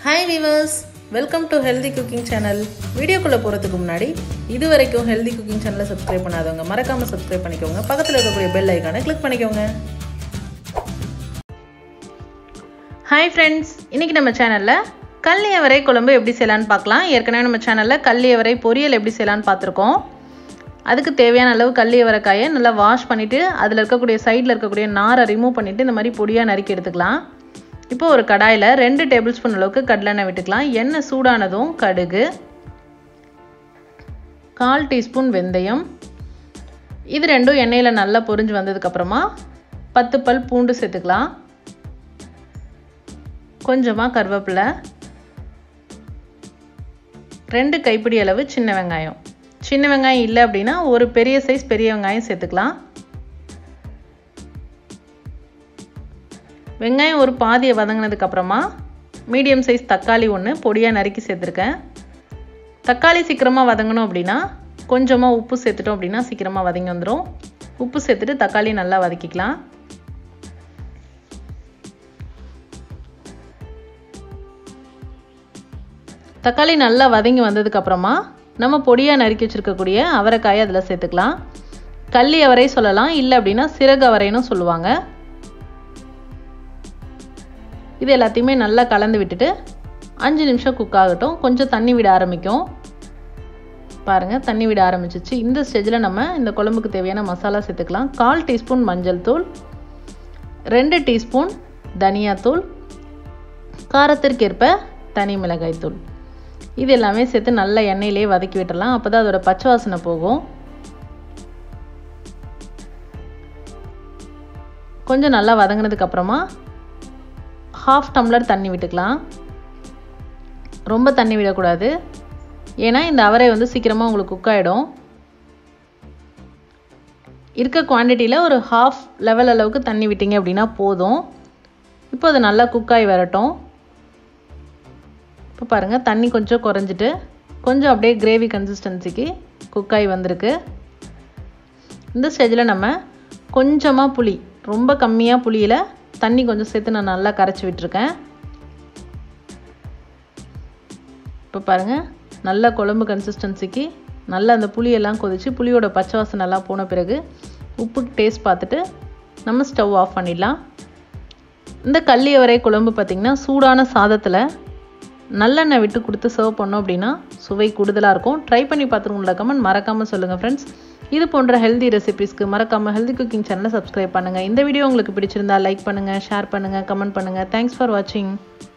hi viewers welcome to healthy cooking channel வீடியோக்குள்ளே போகிறதுக்கு முன்னாடி இது வரைக்கும் ஹெல்தி குக்கிங் சேனலை சப்ஸ்கிரைப் பண்ணாதவங்க மறக்காமல் சப்ஸ்கிரைப் பண்ணிக்கோங்க பக்கத்தில் இருக்கக்கூடிய பெல் ஐக்கானை கிளிக் பண்ணிக்கோங்க ஹாய் ஃப்ரெண்ட்ஸ் இன்றைக்கி நம்ம சேனலில் கல்லி அவரை குழம்பு எப்படி செய்யலான்னு பார்க்கலாம் ஏற்கனவே நம்ம சேனலில் கல்லி அவரை பொரியல் எப்படி செய்யலான்னு பார்த்துருக்கோம் அதுக்கு தேவையான அளவு கல்லி அவரைக்காயை நல்லா வாஷ் பண்ணிவிட்டு அதில் இருக்கக்கூடிய சைடில் இருக்கக்கூடிய நாரை ரிமூவ் பண்ணிவிட்டு இந்த மாதிரி பொடியாக நறுக்கி எடுத்துக்கலாம் இப்போ ஒரு கடாயில் ரெண்டு டேபிள் ஸ்பூன் அளவுக்கு கடலெண்ணெய் விட்டுக்கலாம் எண்ணெய் சூடானதும் கடுகு கால் டீஸ்பூன் வெந்தயம் இது ரெண்டும் எண்ணெயில் நல்லா பொரிஞ்சு வந்ததுக்கப்புறமா பத்து பல் பூண்டு சேர்த்துக்கலாம் கொஞ்சமாக கருவேப்பிலை ரெண்டு கைப்பிடி அளவு சின்ன வெங்காயம் சின்ன வெங்காயம் இல்லை அப்படின்னா ஒரு பெரிய சைஸ் பெரிய வெங்காயம் சேர்த்துக்கலாம் வெங்காயம் ஒரு பாதியை வதங்கினதுக்கப்புறமா மீடியம் சைஸ் தக்காளி ஒன்று பொடியாக நறுக்கி சேர்த்துருக்கேன் தக்காளி சீக்கிரமாக வதங்கணும் அப்படின்னா கொஞ்சமாக உப்பு சேர்த்துட்டோம் அப்படின்னா சீக்கிரமாக வதங்கி வந்துடும் உப்பு சேர்த்துட்டு தக்காளி நல்லா வதக்கிக்கலாம் தக்காளி நல்லா வதங்கி வந்ததுக்கப்புறமா நம்ம பொடியாக நறுக்கி வச்சுருக்கக்கூடிய அவரைக்காயை அதில் சேர்த்துக்கலாம் கள்ளி அவரை சொல்லலாம் இல்லை அப்படின்னா சிறகு அவரைன்னு சொல்லுவாங்க இது எல்லாத்தையுமே நல்லா கலந்து விட்டுட்டு அஞ்சு நிமிஷம் குக் ஆகட்டும் கொஞ்சம் தண்ணி விட ஆரம்பிக்கும் பாருங்கள் தண்ணி விட ஆரம்பிச்சிச்சு இந்த ஸ்டேஜில் நம்ம இந்த குழம்புக்கு தேவையான மசாலா சேர்த்துக்கலாம் கால் டீஸ்பூன் மஞ்சள் தூள் ரெண்டு டீஸ்பூன் தனியாத்தூள் காரத்திற்கேற்ப தனி மிளகாய் தூள் இது எல்லாமே சேர்த்து நல்லா எண்ணெயிலே வதக்கி விட்டுடலாம் அப்போ தான் அதோட பச்சை வாசனை போகும் கொஞ்சம் நல்லா வதங்கினதுக்கு அப்புறமா ஹாஃப் டம்ளர் தண்ணி விட்டுக்கலாம் ரொம்ப தண்ணி விடக்கூடாது ஏன்னா இந்த அவரை வந்து சீக்கிரமாக உங்களுக்கு குக் ஆகிடும் இருக்க குவான்டிட்டியில் ஒரு ஹாஃப் லெவல் அளவுக்கு தண்ணி விட்டீங்க அப்படின்னா போதும் இப்போ அது நல்லா குக் ஆகி வரட்டும் இப்போ பாருங்கள் தண்ணி கொஞ்சம் குறைஞ்சிட்டு கொஞ்சம் அப்படியே கிரேவி கன்சிஸ்டன்சிக்கு குக் ஆகி வந்திருக்கு இந்த ஸ்டேஜில் நம்ம கொஞ்சமாக புளி ரொம்ப கம்மியாக புளியில் தண்ணி கொஞ்சம் சேர்த்து நான் நல்லா கரைச்சி விட்டுருக்கேன் இப்போ பாருங்கள் நல்ல குழம்பு கன்சிஸ்டன்சிக்கு நல்லா அந்த புளியெல்லாம் கொதித்து புளியோட பச்சை வாசனை எல்லாம் போன பிறகு உப்பு டேஸ்ட் பார்த்துட்டு நம்ம ஸ்டவ் ஆஃப் பண்ணிடலாம் இந்த கள்ளி அவரை குழம்பு பார்த்திங்கன்னா சூடான சாதத்தில் நல்லெண்ணெய் விட்டு கொடுத்து சர்வ் பண்ணோம் அப்படின்னா சுவை கூடுதலாக இருக்கும் ட்ரை பண்ணி பார்த்துருங்களா கமெண்ட் மறக்காமல் சொல்லுங்கள் ஃப்ரெண்ட்ஸ் இது போன்ற ஹெல்தி ரெசிபிஸ்க்கு மறக்காமல் ஹெல்தி குக்கிங் சேனலை சப்ஸ்கிரைப் பண்ணுங்கள் இந்த வீடியோ உங்களுக்கு பிடிச்சிருந்தா லைக் பண்ணுங்கள் ஷேர் பண்ணுங்கள் கமெண்ட் பண்ணுங்கள் தேங்க்ஸ் ஃபார் வாட்சிங்